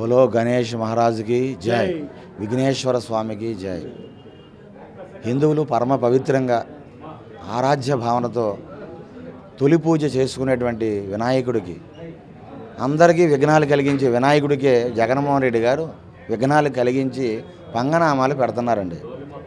బోలో గణేష్ మహారాజుకి జై విఘ్నేశ్వర స్వామికి జై హిందువులు పరమ పవిత్రంగా ఆరాధ్య భావనతో తొలి పూజ చేసుకునేటువంటి వినాయకుడికి అందరికీ విఘ్నాలు కలిగించే వినాయకుడికే జగన్మోహన్ రెడ్డి గారు విఘ్నాలు కలిగించి పంగనామాలు పెడుతున్నారండి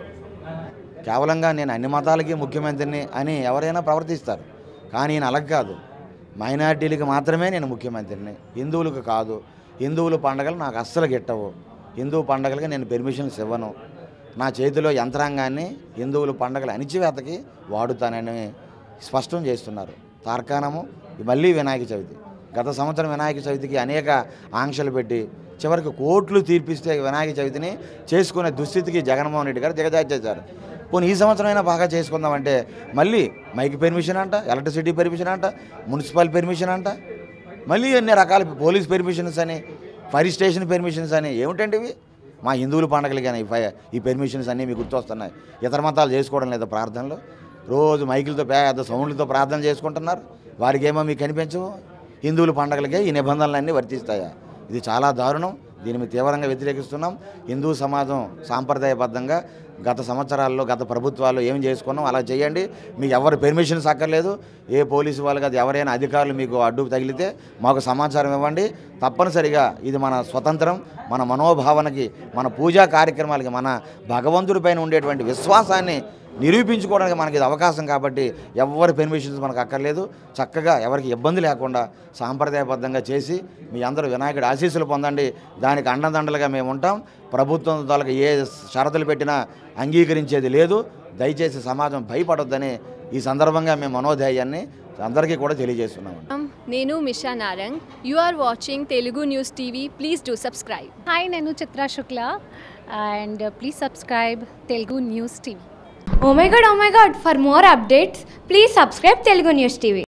కేవలంగా నేను అన్ని మతాలకి ముఖ్యమంత్రిని అని ఎవరైనా ప్రవర్తిస్తారు కానీ నేను అలా కాదు మైనార్టీలకు మాత్రమే నేను ముఖ్యమంత్రిని హిందువులకు కాదు హిందువుల పండగలు నాకు అస్సలు గిట్టవు హిందూ పండగలకి నేను పెర్మిషన్స్ ఇవ్వను నా చేతిలో యంత్రాంగాన్ని హిందువుల పండగల అణిచివేతకి వాడుతానని స్పష్టం చేస్తున్నారు తార్కాణము మళ్ళీ వినాయక చవితి గత సంవత్సరం వినాయక చవితికి అనేక ఆంక్షలు పెట్టి చివరికి కోట్లు తీర్పిస్తే వినాయక చవితిని చేసుకునే దుస్థితికి జగన్మోహన్ రెడ్డి గారు దిగజార్చేశారు పోనీ ఈ సంవత్సరమైనా బాగా చేసుకుందామంటే మళ్ళీ మైక్ పెర్మిషన్ అంట ఎలక్ట్రిసిటీ పెర్మిషన్ అంట మున్సిపల్ పెర్మిషన్ అంట మళ్ళీ ఎన్ని రకాల పోలీస్ పెర్మిషన్స్ అని ఫైర్ స్టేషన్ పెర్మిషన్స్ అని ఏమిటండి ఇవి మా హిందువుల పండగలు కానీ ఈ ఫై- ఈ పెర్మిషన్స్ అన్నీ మీకు గుర్తొస్తున్నాయి ఇతర మతాలు చేసుకోవడం లేదా ప్రార్థనలు రోజు మైకులతో పెద్ద సౌండ్లతో ప్రార్థన చేసుకుంటున్నారు వారికి ఏమో మీకు కనిపించవు హిందువుల పండగలకే ఈ నిబంధనలన్నీ వర్తిస్తాయా ఇది చాలా దారుణం దీన్ని మేము తీవ్రంగా వ్యతిరేకిస్తున్నాం హిందూ సమాజం సాంప్రదాయబద్ధంగా గత సంవత్సరాల్లో గత ప్రభుత్వాలు ఏం చేసుకున్నాం అలా చేయండి మీకు ఎవరు పెర్మిషన్స్ అక్కర్లేదు ఏ పోలీసు వాళ్ళు కాదు ఎవరైనా అధికారులు మీకు అడ్డు తగిలితే మాకు సమాచారం ఇవ్వండి తప్పనిసరిగా ఇది మన స్వతంత్రం మన మనోభావనకి మన పూజా కార్యక్రమాలకి మన భగవంతుడి పైన ఉండేటువంటి విశ్వాసాన్ని నిరూపించుకోవడానికి మనకి ఇది అవకాశం కాబట్టి ఎవరి పెర్మిషన్స్ మనకు అక్కర్లేదు చక్కగా ఎవరికి ఇబ్బంది లేకుండా సాంప్రదాయబద్ధంగా చేసి మీ అందరూ వినాయకుడి ఆశీస్సులు పొందండి దానికి అండదండలుగా మేము ఉంటాం ప్రభుత్వం తాలూకు ఏ షరతులు పెట్టినా అంగీకరించేది లేదు దయచేసి సమాజం భయపడొద్దని ఈ సందర్భంగా మేము మనోధైర్యాన్ని అందరికీ కూడా తెలియజేస్తున్నాం Um, నేను Misha Narang you are watching Telugu news TV please do subscribe hi నేను Chitra Shukla and please subscribe Telugu news TV Oh my god, oh my god, for more updates, please subscribe Telugu News TV.